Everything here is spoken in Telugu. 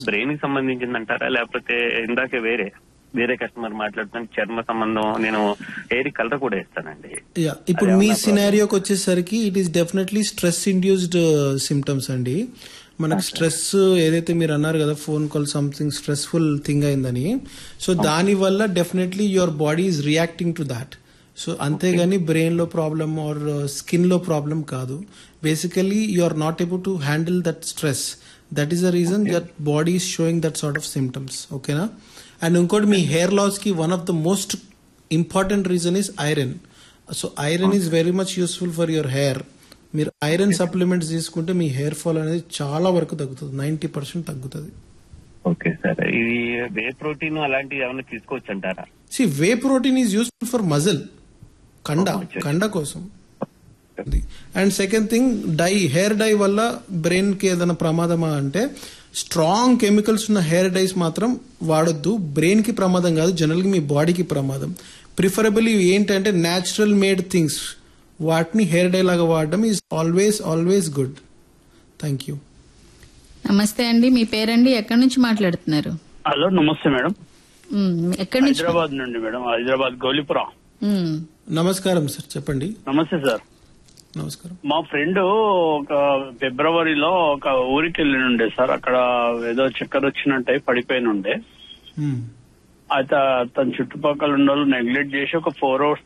బ్రెయిన్ కి సంబంధించింది అంటారా లేకపోతే ఇందాకే వేరే వేరే కస్టమర్ మాట్లాడుతున్న చర్మ సంబంధం నేను హెయిర్ కలర్ కూడా ఇస్తానండి యా ఇప్పుడు అదే మీ అవునా సినారియోకి వచ్చేసరికి it is definitely stress induced symptoms అండి మనకు స్ట్రెస్ ఏదైతే మీరు అన్నారు కదా phone call something stressful thing అయిందని సో దాని వల్ల definitely your body is reacting to that so అంతేగాని బ్రెయిన్ లో ప్రాబ్లమ్ ఆర్ స్కిన్ లో ప్రాబ్లం కాదు basically you are not able to handle that stress that is the reason that body is showing that sort of symptoms ఓకేనా అండ్ ఇంకోటి మీ హెయిర్ లాస్ కి one of the most important reason is iron so iron is very much useful for your hair మీరు ఐరన్ సప్లిమెంట్స్ తీసుకుంటే మీ హెయిర్ ఫాల్ అనేది చాలా వరకు తగ్గుతుంది నైన్టీ పర్సెంట్ తగ్గుతుంది ఓకే సార్ ఇది వే ప్రోటీన్ అలాంటివి ఏమైనా తీసుకోవచ్చు అంటారా see whey protein is useful for muscle కండ Oh, okay. కండ కోసం and second thing dye hair dye వల్ల బ్రెయిన్ కి ఏదైనా ప్రమాదమా అంటే స్ట్రాంగ్ కెమికల్స్ ఉన్న హెయిర్ డైస్ మాత్రం వాడొద్దు బ్రెయిన్ కి ప్రమాదం కాదు జనరల్ గా మీ బాడీకి ప్రమాదం ప్రిఫరబుల్లీ ఏంటంటే న్యాచురల్ మేడ్ థింగ్స్ వాటిని హెయిర్ డై లాగా వాడడం is always always good thank you నమస్తే అండి మీ పేరండి ఎక్కడి నుంచి మాట్లాడుతున్నారు హలో నమస్తే మేడం మ్, ఎక్కడి నుంచి హైదరాబాద్ నుండి మేడం హైదరాబాద్ గౌలిపురం మ్, నమస్కారం సార్ చెప్పండి నమస్తే సార్ నమస్కారం మా ఫ్రెండ్ ఒక ఫిబ్రవరిలో ఒక ఊరికి వెళ్ళి ఉండే సార్ అక్కడ ఏదో చక్కెర వచ్చినట్టు పడిపోయిన ఉండే Hmm. అయితే తన చుట్టుపక్కల ఉన్న వాళ్ళు నెగ్లెక్ట్ చేసి ఒక ఫోర్ అవర్స్